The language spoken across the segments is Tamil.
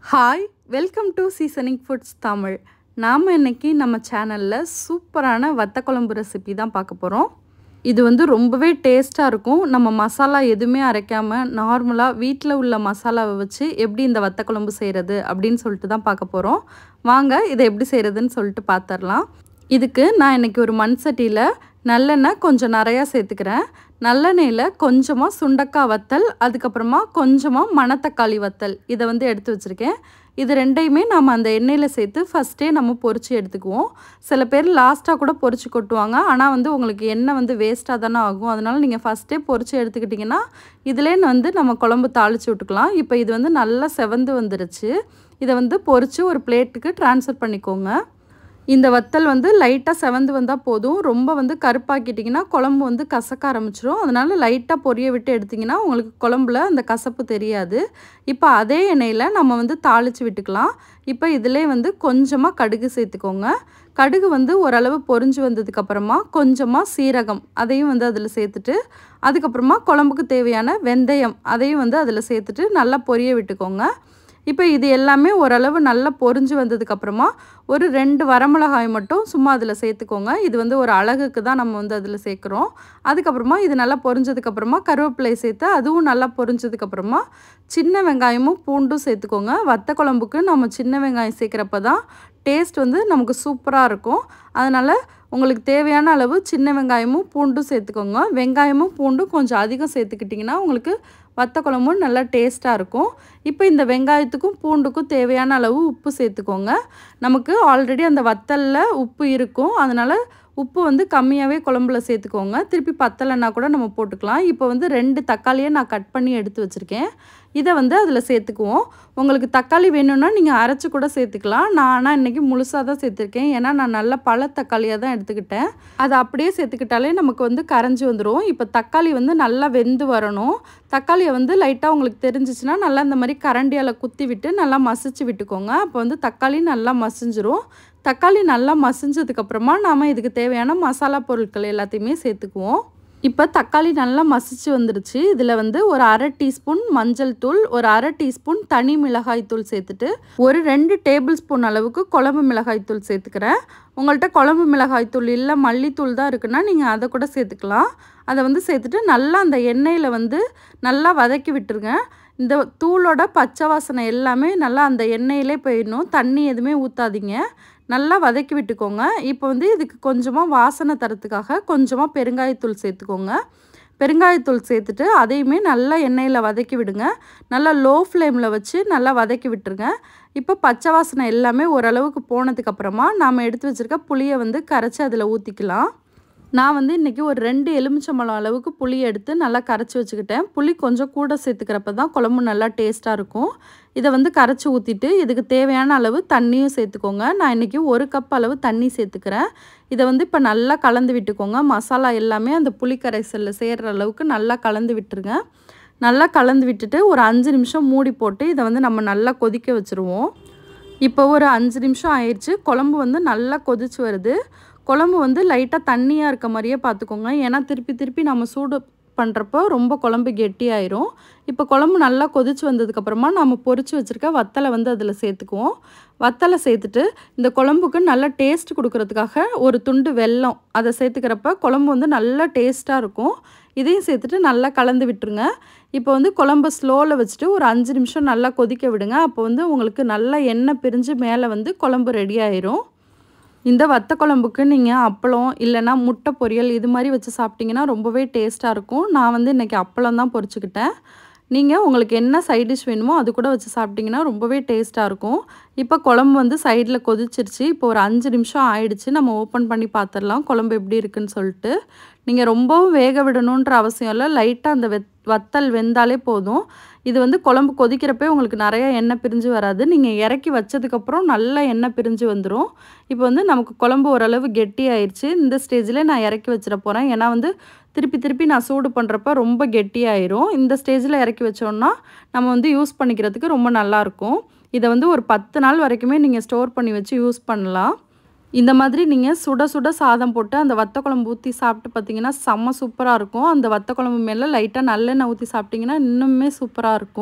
hi welcome to seasoning foods Tamil நாம் இன்னைக்கு நம்ம சேனலில் சூப்பரான வத்த குழம்பு ரெசிபி தான் பார்க்க போகிறோம் இது வந்து ரொம்பவே டேஸ்ட்டாக இருக்கும் நம்ம மசாலா எதுவுமே அரைக்காமல் நார்மலாக வீட்டில் உள்ள மசாலாவை வச்சு எப்படி இந்த வத்த குழம்பு செய்கிறது அப்படின்னு சொல்லிட்டு தான் பார்க்க போகிறோம் வாங்க இதை எப்படி செய்கிறதுன்னு சொல்லிட்டு பார்த்துடலாம் இதுக்கு நான் இன்றைக்கி ஒரு மண் சட்டியில் நல்லெண்ணெய் கொஞ்சம் நிறையா சேர்த்துக்கிறேன் நல்லெண்ணெயில் கொஞ்சமாக சுண்டக்காய் வத்தல் அதுக்கப்புறமா கொஞ்சமாக மணத்தக்காளி வத்தல் இதை வந்து எடுத்து வச்சுருக்கேன் இது ரெண்டையுமே நம்ம அந்த எண்ணெயில் சேர்த்து ஃபஸ்ட்டே நம்ம பொரிச்சு எடுத்துக்குவோம் சில பேர் லாஸ்ட்டாக கூட பொரிச்சு கொட்டுவாங்க ஆனால் வந்து உங்களுக்கு எண்ணெய் வந்து வேஸ்ட்டாக தானே ஆகும் அதனால் நீங்கள் ஃபஸ்ட்டே பொரிச்சு எடுத்துக்கிட்டிங்கன்னா இதிலே வந்து நம்ம குழம்பு தாளித்து விட்டுக்கலாம் இப்போ இது வந்து நல்லா செவந்து வந்துருச்சு இதை வந்து பொரித்து ஒரு பிளேட்டுக்கு ட்ரான்ஸ்ஃபர் பண்ணிக்கோங்க இந்த வத்தல் வந்து லைட்டாக செவந்து வந்தால் போதும் ரொம்ப வந்து கருப்பாக்கிட்டிங்கன்னா குழம்பு வந்து கசக்க ஆரம்பிச்சிரும் அதனால் லைட்டாக பொரிய விட்டு எடுத்திங்கன்னா உங்களுக்கு குழம்புல அந்த கசப்பு தெரியாது இப்போ அதே எண்ணெயில் நம்ம வந்து தாளித்து விட்டுக்கலாம் இப்போ இதிலே வந்து கொஞ்சமாக கடுகு சேர்த்துக்கோங்க கடுகு வந்து ஓரளவு பொரிஞ்சு வந்ததுக்கப்புறமா கொஞ்சமாக சீரகம் அதையும் வந்து அதில் சேர்த்துட்டு அதுக்கப்புறமா குழம்புக்கு தேவையான வெந்தயம் அதையும் வந்து அதில் சேர்த்துட்டு நல்லா பொரிய விட்டுக்கோங்க இப்போ இது எல்லாமே ஓரளவு நல்லா பொரிஞ்சு வந்ததுக்கப்புறமா ஒரு ரெண்டு வரமிளகாய் மட்டும் சும்மா அதில் சேர்த்துக்கோங்க இது வந்து ஒரு அழகுக்கு தான் நம்ம வந்து அதில் சேர்க்குறோம் அதுக்கப்புறமா இது நல்லா பொரிஞ்சதுக்கப்புறமா கருவேப்பிலை சேர்த்து அதுவும் நல்லா பொரிஞ்சதுக்கப்புறமா சின்ன வெங்காயமும் பூண்டும் சேர்த்துக்கோங்க வத்த குழம்புக்கு நம்ம சின்ன வெங்காயம் சேர்க்குறப்ப தான் டேஸ்ட் வந்து நமக்கு சூப்பராக இருக்கும் அதனால் உங்களுக்கு தேவையான அளவு சின்ன வெங்காயமும் பூண்டும் சேர்த்துக்கோங்க வெங்காயமும் பூண்டும் கொஞ்சம் அதிகம் சேர்த்துக்கிட்டிங்கன்னா உங்களுக்கு வத்த குழம்பும் நல்லா டேஸ்ட்டாக இருக்கும் இப்போ இந்த வெங்காயத்துக்கும் பூண்டுக்கும் தேவையான அளவு உப்பு சேர்த்துக்கோங்க நமக்கு ஆல்ரெடி அந்த வத்தலில் உப்பு இருக்கும் அதனால் உப்பு வந்து கம்மியாகவே குழம்புல சேர்த்துக்கோங்க திருப்பி பத்தலைன்னா கூட நம்ம போட்டுக்கலாம் இப்போ வந்து ரெண்டு தக்காளியை நான் கட் பண்ணி எடுத்து வச்சுருக்கேன் இதை வந்து அதில் சேர்த்துக்குவோம் உங்களுக்கு தக்காளி வேணும்னா நீங்கள் அரைச்சி கூட சேர்த்துக்கலாம் நான் ஆனால் இன்றைக்கி முழுசாக தான் சேர்த்துருக்கேன் ஏன்னா நான் நல்ல பழ தக்காளியாக தான் எடுத்துக்கிட்டேன் அதை அப்படியே சேர்த்துக்கிட்டாலே நமக்கு வந்து கரைஞ்சி வந்துடும் இப்போ தக்காளி வந்து நல்லா வெந்து வரணும் தக்காளியை வந்து லைட்டாக உங்களுக்கு தெரிஞ்சிச்சுன்னா நல்லா இந்த மாதிரி கரண்டியால் குத்தி விட்டு நல்லா மசிச்சு விட்டுக்கோங்க அப்போ வந்து தக்காளி நல்லா மசிஞ்சிரும் தக்காளி நல்லா மசிஞ்சதுக்கப்புறமா நாம் இதுக்கு தேவையான மசாலா பொருட்கள் எல்லாத்தையுமே சேர்த்துக்குவோம் இப்போ தக்காளி நல்லா மசிச்சு வந்துடுச்சு இதில் வந்து ஒரு அரை டீஸ்பூன் மஞ்சள் தூள் ஒரு அரை டீஸ்பூன் தனி மிளகாய் தூள் சேர்த்துட்டு ஒரு ரெண்டு டேபிள் ஸ்பூன் அளவுக்கு குழம்பு மிளகாய் தூள் சேர்த்துக்கிறேன் உங்கள்கிட்ட குழம்பு மிளகாய் தூள் இல்லை மல்லித்தூள் தான் இருக்குன்னா நீங்கள் அதை கூட சேர்த்துக்கலாம் அதை வந்து சேர்த்துட்டு நல்லா அந்த எண்ணெயில் வந்து நல்லா வதக்கி விட்டுருங்க இந்த தூளோட பச்சை வாசனை எல்லாமே நல்லா அந்த எண்ணெயிலே போயிடணும் தண்ணி எதுவுமே ஊற்றாதீங்க நல்லா வதக்கி விட்டுக்கோங்க இப்போ வந்து இதுக்கு கொஞ்சமாக வாசனை தரத்துக்காக கொஞ்சமாக பெருங்காயத்தூள் சேர்த்துக்கோங்க பெருங்காயத்தூள் சேர்த்துட்டு அதையுமே நல்லா எண்ணெயில் வதக்கி விடுங்க நல்லா லோ ஃப்ளேமில் வச்சு நல்லா வதக்கி விட்டுருங்க இப்போ பச்சை வாசனை எல்லாமே ஓரளவுக்கு போனதுக்கப்புறமா நாம் எடுத்து வச்சுருக்க புளியை வந்து கரைச்சி அதில் ஊற்றிக்கலாம் நான் வந்து இன்றைக்கி ஒரு ரெண்டு எலுமிச்சம்பழம் அளவுக்கு புளி எடுத்து நல்லா கரைச்சி வச்சுக்கிட்டேன் புளி கொஞ்சம் கூட சேர்த்துக்கிறப்ப தான் குழம்பு நல்லா டேஸ்ட்டாக இருக்கும் இதை வந்து கரைச்சி ஊற்றிட்டு இதுக்கு தேவையான அளவு தண்ணியும் சேர்த்துக்கோங்க நான் இன்றைக்கி ஒரு கப் அளவு தண்ணி சேர்த்துக்கிறேன் இதை வந்து இப்போ நல்லா கலந்து விட்டுக்கோங்க மசாலா எல்லாமே அந்த புளி கரைசலில் சேர்கிற அளவுக்கு நல்லா கலந்து விட்டுருங்க நல்லா கலந்து விட்டுட்டு ஒரு அஞ்சு நிமிஷம் மூடி போட்டு இதை வந்து நம்ம நல்லா கொதிக்க வச்சுருவோம் இப்போ ஒரு அஞ்சு நிமிஷம் ஆயிடுச்சு குழம்பு வந்து நல்லா கொதிச்சு வருது குழம்பு வந்து லைட்டாக தண்ணியாக இருக்க மாதிரியே பார்த்துக்கோங்க ஏன்னா திருப்பி திருப்பி நம்ம சூடு பண்ணுறப்போ ரொம்ப குழம்பு கெட்டியாயிரும் இப்போ குழம்பு நல்லா கொதிச்சு வந்ததுக்கப்புறமா நம்ம பொரிச்சு வச்சுருக்க வத்தலை வந்து அதில் சேர்த்துக்குவோம் வத்தலை சேர்த்துட்டு இந்த குழம்புக்கு நல்ல டேஸ்ட் கொடுக்கறதுக்காக ஒரு துண்டு வெல்லம் அதை சேர்த்துக்கிறப்ப குழம்பு வந்து நல்லா டேஸ்ட்டாக இருக்கும் இதையும் சேர்த்துட்டு நல்லா கலந்து விட்டுருங்க இப்போ வந்து குழம்பு ஸ்லோவில் வச்சுட்டு ஒரு அஞ்சு நிமிஷம் நல்லா கொதிக்க விடுங்க அப்போ வந்து உங்களுக்கு நல்லா எண்ணெய் பிரிஞ்சு மேலே வந்து குழம்பு ரெடி ஆயிரும் இந்த வத்த குழம்புக்கு நீங்கள் அப்பளம் இல்லைனா முட்டை பொரியல் இது மாதிரி வச்சு சாப்பிட்டிங்கன்னா ரொம்பவே டேஸ்ட்டாக இருக்கும் நான் வந்து இன்றைக்கி அப்பளம் தான் பொரிச்சுக்கிட்டேன் நீங்கள் உங்களுக்கு என்ன சைட் டிஷ் வேணுமோ அது கூட வச்சு சாப்பிட்டிங்கன்னா ரொம்பவே டேஸ்ட்டாக இருக்கும் இப்போ குழம்பு வந்து சைடில் கொதிச்சிருச்சு இப்போ ஒரு அஞ்சு நிமிஷம் ஆயிடுச்சு நம்ம ஓப்பன் பண்ணி பார்த்துடலாம் குழம்பு எப்படி இருக்குன்னு சொல்லிட்டு நீங்கள் ரொம்பவும் வேக விடணுன்ற அவசியம் இல்லை லைட்டாக அந்த வெத் வத்தல் வெந்தாலே போதும் இது வந்து குழம்பு கொதிக்கிறப்பே உங்களுக்கு நிறையா எண்ணெய் பிரிஞ்சு வராது நீங்கள் இறக்கி வச்சதுக்கப்புறம் நல்லா எண்ணெய் பிரிஞ்சு வந்துடும் இப்போ வந்து நமக்கு குழம்பு ஓரளவு கெட்டி ஆயிடுச்சு இந்த ஸ்டேஜில் நான் இறக்கி வச்சிட போகிறேன் ஏன்னா வந்து திருப்பி திருப்பி நான் சூடு பண்ணுறப்ப ரொம்ப கெட்டியாயிரும் இந்த ஸ்டேஜில் இறக்கி வச்சோன்னா நம்ம வந்து யூஸ் பண்ணிக்கிறதுக்கு ரொம்ப நல்லாயிருக்கும் இதை வந்து ஒரு பத்து நாள் வரைக்குமே நீங்கள் ஸ்டோர் பண்ணி வச்சு யூஸ் பண்ணலாம் இந்த மாதிரி நீங்கள் சுட சுட சாதம் போட்டு அந்த வத்த குழம்பு ஊற்றி சாப்பிட்டு பார்த்தீங்கன்னா செம்ம சூப்பராக இருக்கும் அந்த வத்த குழம்பு மேலே லைட்டாக நல்லெண்ணெய் ஊற்றி சாப்பிட்டிங்கன்னா இன்னுமே சூப்பராக இருக்கும்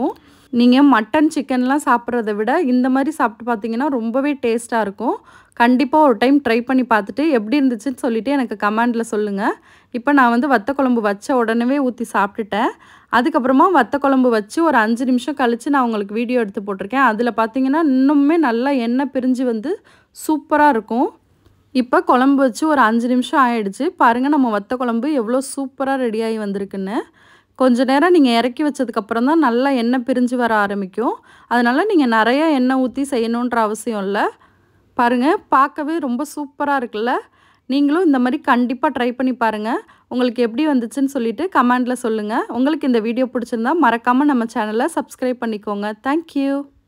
நீங்கள் மட்டன் சிக்கன்லாம் சாப்பிட்றத விட இந்த மாதிரி சாப்பிட்டு பார்த்தீங்கன்னா ரொம்பவே டேஸ்ட்டாக இருக்கும் கண்டிப்பாக ஒரு டைம் ட்ரை பண்ணி பார்த்துட்டு எப்படி இருந்துச்சுன்னு சொல்லிவிட்டு எனக்கு கமெண்டில் சொல்லுங்கள் இப்போ நான் வந்து வத்த குழம்பு வச்ச உடனே ஊற்றி சாப்பிட்டுட்டேன் அதுக்கப்புறமா வத்த குழம்பு வச்சு ஒரு அஞ்சு நிமிஷம் கழித்து நான் உங்களுக்கு வீடியோ எடுத்து போட்டிருக்கேன் அதில் பார்த்தீங்கன்னா இன்னுமே நல்லா எண்ணெய் பிரிஞ்சு வந்து சூப்பராக இருக்கும் இப்போ குழம்பு வச்சு ஒரு அஞ்சு நிமிஷம் ஆயிடுச்சு பாருங்கள் நம்ம வத்த குழம்பு எவ்வளோ சூப்பராக ரெடியாகி வந்திருக்குன்னு கொஞ்ச நேரம் நீங்கள் இறக்கி வச்சதுக்கப்புறம் தான் நல்லா எண்ணெய் பிரிஞ்சு வர ஆரம்பிக்கும் அதனால் நீங்கள் நிறைய எண்ணெய் ஊற்றி செய்யணுன்ற அவசியம் இல்லை பாருங்கள் பார்க்கவே ரொம்ப சூப்பராக இருக்குல்ல நீங்களும் இந்த மாதிரி கண்டிப்பாக ட்ரை பண்ணி பாருங்கள் உங்களுக்கு எப்படி வந்துச்சுன்னு சொல்லிட்டு கமெண்டில் சொல்லுங்கள் உங்களுக்கு இந்த வீடியோ பிடிச்சிருந்தா மறக்காமல் நம்ம சேனலை சப்ஸ்கிரைப் பண்ணிக்கோங்க தேங்க்யூ